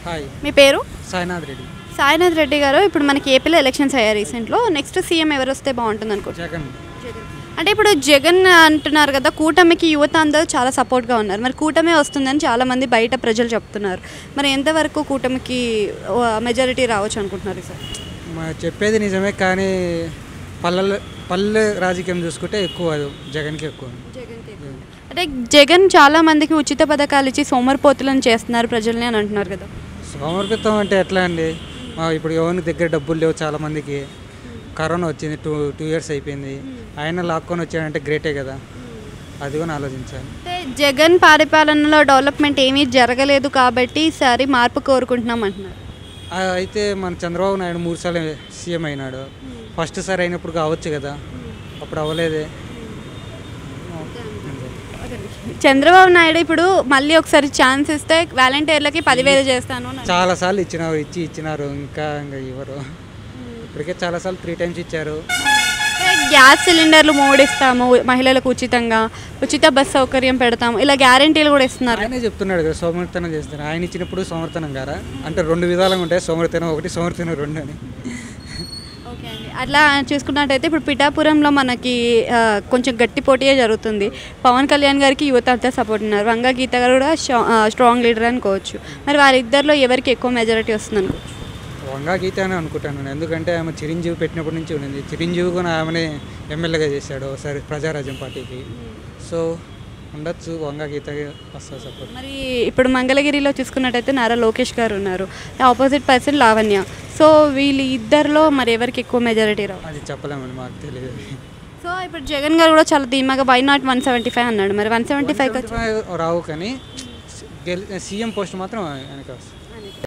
Hi మీ పేరు సాయినాథ్ రెడ్డి సాయినాథ్ రెడ్డి గారు ఇప్పుడు మనకి ఏపీలో ఎలక్షన్స్ అయ్యాయి రీసెంట్లో నెక్స్ట్ సీఎం ఎవరు వస్తే బాగుంటుంది అనుకుంటున్నారు జగన్ అంటే ఇప్పుడు జగన్ అంటున్నారు కదా కూటమికి యువత అందరూ చాలా సపోర్ట్గా ఉన్నారు మరి కూటమే వస్తుందని చాలా మంది బయట ప్రజలు చెప్తున్నారు మరి ఎంతవరకు కూటమికి మెజారిటీ రావచ్చు అనుకుంటున్నారు సార్ మా చెప్పేది నిజమే కానీ పల్లెల పల్లె రాజకీయం చూసుకుంటే ఎక్కువ అది జగన్కి ఎక్కువ అంటే జగన్ చాలా మందికి ఉచిత పథకాలు ఇచ్చి సోమరిపోతులను చేస్తున్నారు ప్రజల్ని అని అంటున్నారు కదా సోమర్పితం అంటే ఎట్లా అండి మా ఇప్పుడు ఎవరి దగ్గర డబ్బులు లేవు చాలా మందికి కరోనా వచ్చింది టూ టూ ఇయర్స్ అయిపోయింది ఆయన లాక్కొని వచ్చాడంటే గ్రేటే కదా అది కూడా ఆలోచించాలి అంటే జగన్ పరిపాలనలో డెవలప్మెంట్ ఏమీ జరగలేదు కాబట్టి ఈసారి మార్పు కోరుకుంటున్నాం అంటున్నారు ఆ, అయితే మన చంద్రబాబు నాయుడు మూడు సార్లు సీఎం అయినాడు ఫస్ట్ సారి అయినప్పుడు కావచ్చు కదా అప్పుడు అవ్వలేదే చంద్రబాబు నాయుడు ఇప్పుడు మళ్ళీ ఒకసారి ఛాన్స్ ఇస్తే వాలంటీర్లకి పదివేలు చేస్తాను అని అన్నారు. చాలా సార్లు ఇచ్చినారు ఇచ్చి ఇచ్చినారు ఇంకా ఇంకా ఇవ్వరు ఇప్పటికే చాలాసార్లు త్రీ టైమ్స్ ఇచ్చారు అంటే గ్యాస్ సిలిండర్లు మూడు ఇస్తాము మహిళలకు ఉచితంగా ఉచిత బస్ సౌకర్యం పెడతాము ఇలా గ్యారంటీలు కూడా ఇస్తున్నారు ఆయనే చెప్తున్నాడు కదా సోమర్తనం చేస్తారు ఆయన ఇచ్చినప్పుడు సోమర్తనం గారా అంటే రెండు విధాలుగా ఉంటాయి సోమర్తనం ఒకటి సోమర్తనం రెండు అని ఓకే అండి అట్లా చూసుకున్నట్టయితే ఇప్పుడు పిఠాపురంలో మనకి ఆ, కొంచెం గట్టి పోటీయే జరుగుతుంది పవన్ కళ్యాణ్ గారికి యువత అంతా సపోర్ట్ ఉన్నారు వంగ గీత గారు కూడా స్ట్రాంగ్ లీడర్ అనుకోవచ్చు మరి వారిద్దరిలో ఎవరికి ఎక్కువ మెజారిటీ వస్తుంది అనుకోవచ్చు వంగా గీత అని అనుకుంటాను నేను ఎందుకంటే ఆమె చిరంజీవి పెట్టినప్పటి నుంచి ఉండింది చిరంజీవి కూడా ఆమెనే ఎమ్మెల్యేగా చేశాడు ఒకసారి ప్రజారాజ్యం పార్టీకి సో ఉండొచ్చు వంగా గీత వస్తుంది సపోర్ట్ మరి ఇప్పుడు మంగళగిరిలో చూసుకున్నట్టయితే నారా లోకేష్ గారు ఉన్నారు ఆపోజిట్ పర్సన్ లావణ్య సో వీళ్ళు ఇద్దరిలో మరి ఎవరికి ఎక్కువ మెజారిటీ రావు అది చెప్పలేమని మాకు తెలియదు సో ఇప్పుడు జగన్ గారు కూడా చాలా ధీమాగా why not one seventy five అన్నాడు మరి వన్ సెవెంటీ ఫైవ్ రావు కానీ గెలి- సీఎం పోస్ట్ మాత్రం ఆయనకి వస్తుంది